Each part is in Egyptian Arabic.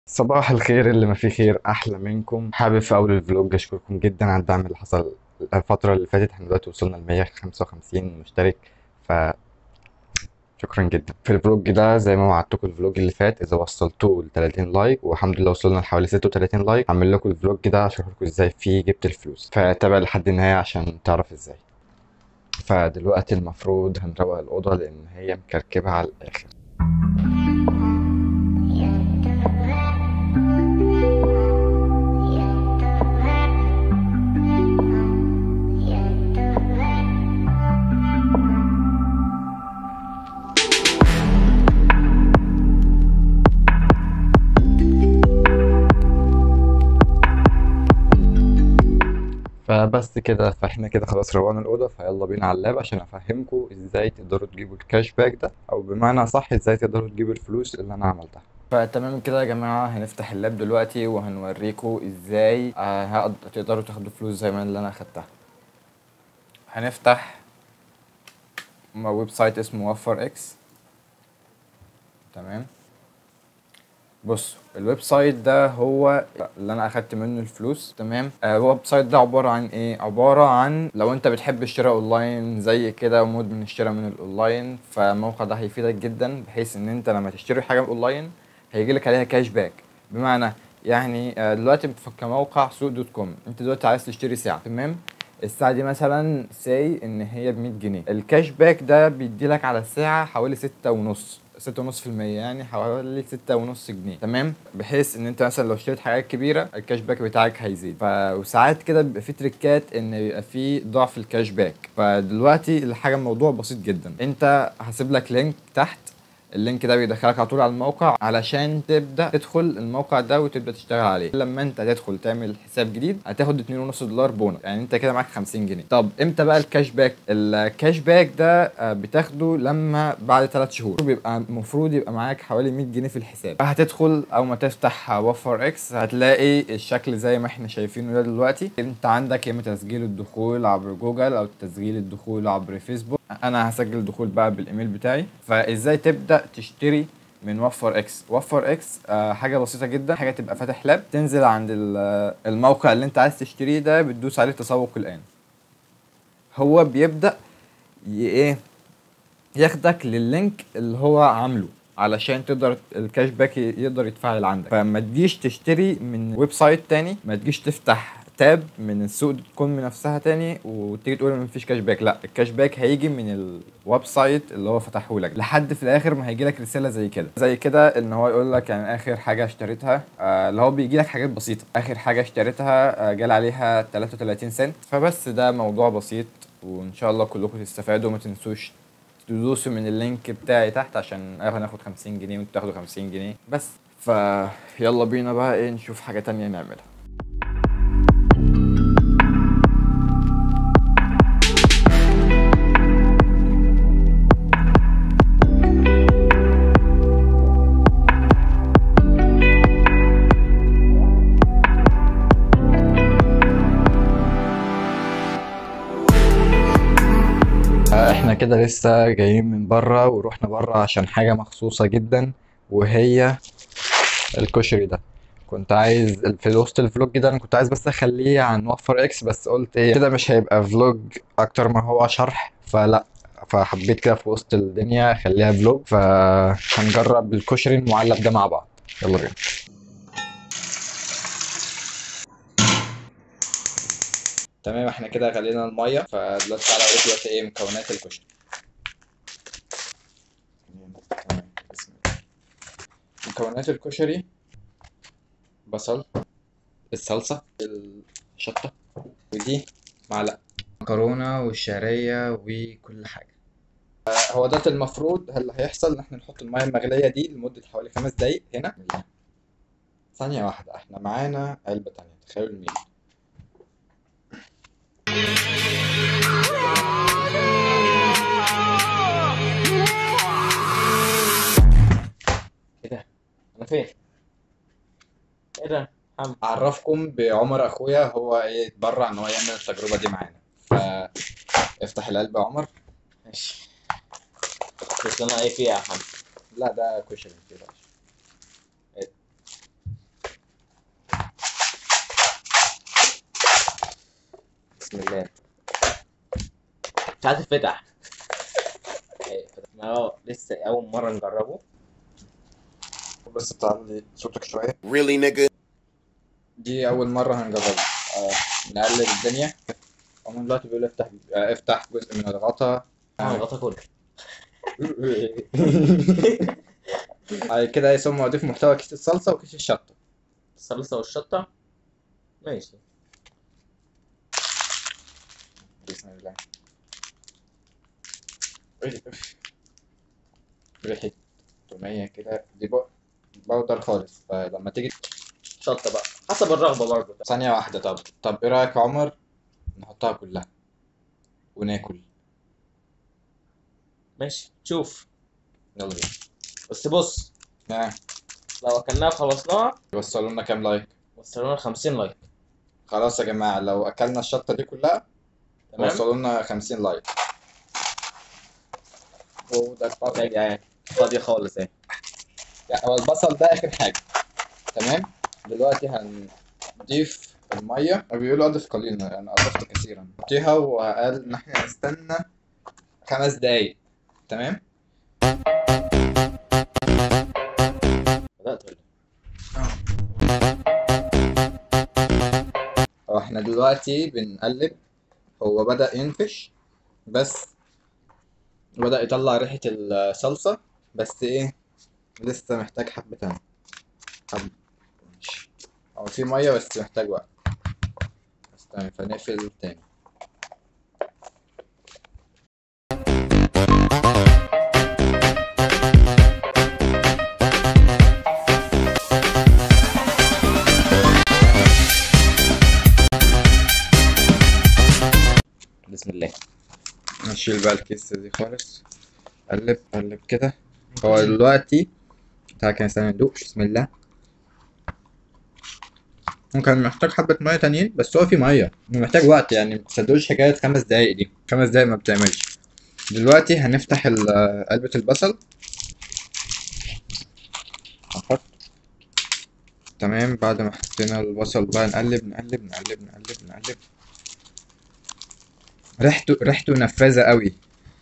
صباح الخير اللي ما فيه خير احلى منكم حابب في اول الفلوج اشكركم جدا على الدعم اللي حصل الفتره اللي فاتت احنا دلوقتي وصلنا ل 155 مشترك ف شكرا جدا في الفلوج ده زي ما وعدتكم الفلوج اللي فات اذا وصلتوه ل 30 لايك والحمد لله وصلنا لحوالي 36 لايك هعمل لكم الفلوج ده اشرح لكم ازاي فيه جبت الفلوس فتابع لحد النهايه عشان تعرف ازاي فدلوقتي المفروض هنروق الاوضه لان هي مكركبه على الاخر فبس كده فاحنا كده خلاص روقنا الأوضة فيلا بينا على اللاب عشان أفهمكم ازاي تقدروا تجيبوا الكاش باك ده أو بمعنى صح ازاي تقدروا تجيبوا الفلوس اللي أنا عملتها فتمام كده يا جماعة هنفتح اللاب دلوقتي وهنوريكم ازاي آه، هقد- تقدروا تاخدوا فلوس زي ما اللي انا اخدتها هنفتح م- ويب سايت اسمه وفر اكس تمام بص الويب سايت ده هو اللي انا اخدت منه الفلوس تمام آه، الويب سايت ده عبارة عن ايه عبارة عن لو انت بتحب الشراء اونلاين زي كده ومدمن الشراء من الاونلاين فالموقع ده هيفيدك جدا بحيث ان انت لما تشتري حاجة من اونلاين هيجي لك عليها كاش باك بمعنى يعني آه، دلوقتي في كموقع سوق دوت كوم انت دلوقتي عايز تشتري ساعه تمام الساعه دي مثلا ساي ان هي ب 100 جنيه الكاش باك ده بيدي لك على الساعه حوالي ستة ونص ستة ونص في المية يعني حوالي ستة ونص جنيه تمام بحيث ان انت مثلا لو اشتريت حاجات كبيرة الكاش باك بتاعك هيزيد ف... وساعات كده بيبقى في تريكات ان يبقى في ضعف الكاش باك فدلوقتي الحاجة الموضوع بسيط جدا انت هسيب لك لينك تحت اللينك ده بيدخلك على طول على الموقع علشان تبدا تدخل الموقع ده وتبدا تشتغل عليه لما انت تدخل تعمل حساب جديد هتاخد 2.5 دولار بونص يعني انت كده معاك 50 جنيه طب امتى بقى الكاش باك الكاش باك ده آه، بتاخده لما بعد 3 شهور بيبقى المفروض يبقى معاك حوالي 100 جنيه في الحساب هتدخل او ما تفتح وفر اكس هتلاقي الشكل زي ما احنا شايفينه ده دلوقتي انت عندك يا اما تسجيل الدخول عبر جوجل او تسجيل الدخول عبر فيسبوك انا هسجل الدخول بقى بالايميل بتاعي فازاي تبدا تشتري من وفر اكس وفر اكس آه حاجه بسيطه جدا حاجه تبقى فاتح لاب تنزل عند ال- آه، الموقع اللي انت عايز تشتريه ده بتدوس عليه تسوق الان هو بيبدا ي- ايه ياخدك لللينك اللي هو عامله علشان تقدر الكاش باك ي- يقدر يتفعل عندك فما تجيش تشتري من ويب سايت تاني ما تجيش تفتح تاب من السوق دوت كوم نفسها تاني وتيجي تقول ما فيش كاش باك لا الكاش باك هيجي من الويب سايت اللي هو فتحه لك لحد في الاخر ما هيجي لك رساله زي كده زي كده ان هو يقول لك يعني اخر حاجه اشتريتها آه اللي هو بيجي لك حاجات بسيطه اخر حاجه اشتريتها آه جال عليها 33 سنت فبس ده موضوع بسيط وان شاء الله كلكم تستفادوا وما تنسوش تدوسوا من اللينك بتاعي تحت عشان انا هناخد 50 جنيه وانتوا تاخدوا 50 جنيه بس فيلا بينا بقى ايه نشوف حاجة تانية نعملها آه، احنا كده لسه جايين من بره ورحنا بره عشان حاجة مخصوصة جدا وهي الكشري ده كنت عايز في وسط الفلوج ده انا كنت عايز بس اخليه عن وفر اكس بس قلت ايه كده مش هيبقى فلوج اكتر ما هو شرح فلا فحبيت كده في وسط الدنيا اخليها فلوج فهنجرب الكشري المعلب ده مع بعض يلا بينا تمام احنا كده غلينا الميه فدلوقتي تعالى اوريك دلوقتي ايه مكونات الكشري تمام، بسم الله. مكونات الكشري بصل الصلصة الشطة ودي معلقة مكرونة والشعرية وكل حاجة آه، هو ده المفروض اللي هيحصل ان احنا نحط المية المغلية دي لمدة حوالي خمس دقايق هنا ثانية واحدة احنا معانا علبة تانية تخيلوا الميل ايه ده؟ انا فين؟ ايه ده؟ محمد اعرفكم بعمر اخويا هو ايه اتبرع ان هو يعمل التجربة دي معانا فافتح العلبة يا عمر ماشي بس انا ايه فيها يا محمد لا ده كشري متقلقش بسم الله مش عايز تفتح إيه، فتحنا اه لسه اول مره نجربه بس تعلي صوتك شوية Really, nigga? دي اول مره هنجربها آه نقلب الدنيا ومن دلوقتي بيقول افتح آه افتح جزء من الغطا اه الغطا كله بعد كده ثم اضيف محتوى كيس الصلصه وكيس الشطه الصلصه والشطه ماشي بسم الله ريحة تومية كده دي بق- بودر خالص فلما تيجي شطه بقى حسب الرغبه برضه ثانية واحدة طب طب ايه رأيك يا عمر نحطها كلها وناكل ماشي شوف يلا بينا بس بص نعم لو اكلناها وخلصناها وصلوا لنا كام لايك وصلونا 50 لايك خلاص يا جماعة لو أكلنا الشطة دي كلها تمام وصلوا لنا 50 لايك وده البصل راجع يعني فاضيه خالص اهي يعني هو البصل ده آخر حاجة تمام دلوقتي هنضيف المية وبيقولوا أضف قليلا أنا أضفت كثيرا نحطيها وقال إن إحنا نستنى خمس دقايق تمام بدات ولا هو احنا دلوقتي بنقلب هو بدأ ينفش بس بدأ يطلع ريحة الصلصة بس ايه لسه محتاج حبة تاني حب ماشي. هو في مية بس محتاج وقت بس تمام فنقفل تاني بسم الله نشيل بقى الكيس دي خالص قلب قلب كده هو دلوقتي تعالى كده استنى ندوق بسم الله ممكن محتاج حبة مية تانيين بس هو في مية محتاج وقت يعني متصدقوش حكاية خمس دقايق دي خمس دقايق ما بتعملش دلوقتي هنفتح ال- علبة البصل نحط تمام بعد ما حطينا البصل بقى نقلب نقلب نقلب نقلب نقلب ريحته ريحته نفاذة قوي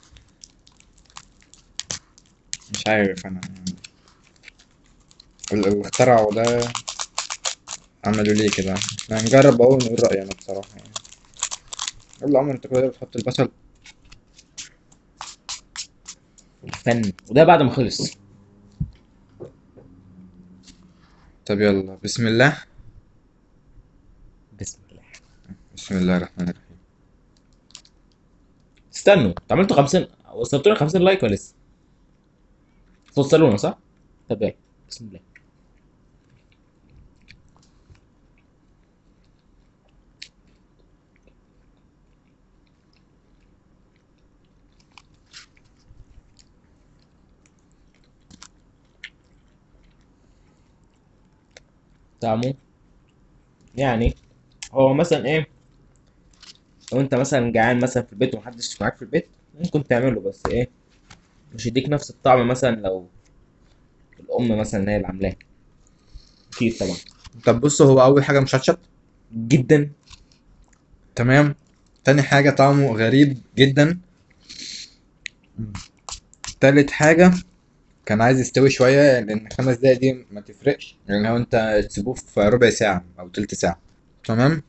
مش عارف انا اللي اخترعوا ده عملوا ليه كده احنا هنجرب اهو ونقول رأينا بصراحة يعني يلا عمر انت كده بتحط البصل فن وده بعد ما خلص طب يلا بسم الله بسم الله بسم الله الرحمن الرحيم استنوا انتوا عملتوا 50 وصلتوا لنا 50 لايك ولا لسه؟ توصلونا صح؟ طب ايه بسم الله طعمه يعني هو مثلا ايه لو انت مثلا جعان مثلا في البيت ومحدش معاك في البيت ممكن تعمله بس ايه مش يديك نفس الطعم مثلا لو الام مثلا هي اللي عاملاه اكيد طبعا طب بص هو اول حاجة مشطشط جدا تمام تاني حاجة طعمه غريب جدا تالت حاجة كان عايز يستوي شوية لأن خمس دقايق دي ما تفرقش لأن هو أنت تسيبوه في ربع ساعة أو تلت ساعة تمام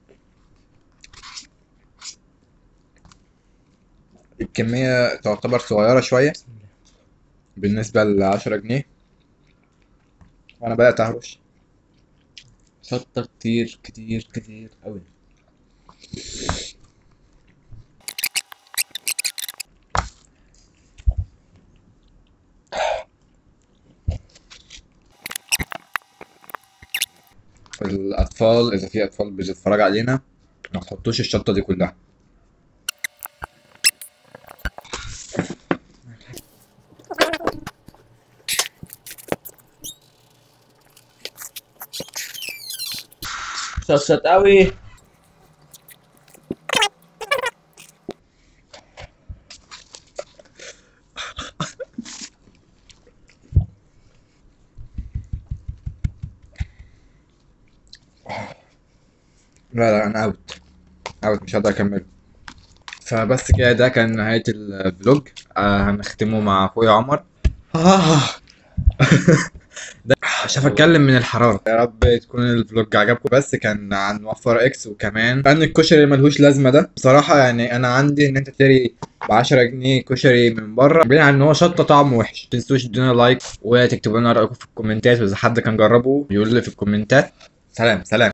الكمية تعتبر صغيرة شوية بالنسبة لعشرة جنيه وأنا بدأت أهرش شطة كتير كتير كتير قوي الأطفال إذا في أطفال بتتفرج علينا ما تحطوش الشطة دي كلها شطشط قوي لا لا أنا أوت أو مش هقدر اكمله فبس كده ده كان نهاية الفلوج آه هنختمه مع اخويا عمر آه. ده عشان اتكلم من الحرارة يا رب تكون الفلوج عجبكم بس كان عن وفر اكس وكمان عن الكشري ملهوش لازمة ده بصراحة يعني انا عندي ان انت تشتري ب 10 جنيه كشري من بره بعيد عن ان هو شطة طعمه وحش متنسوش تدونا لايك وتكتبوا لنا رأيكم في الكومنتات واذا حد كان جربه يقول لي في الكومنتات سلام سلام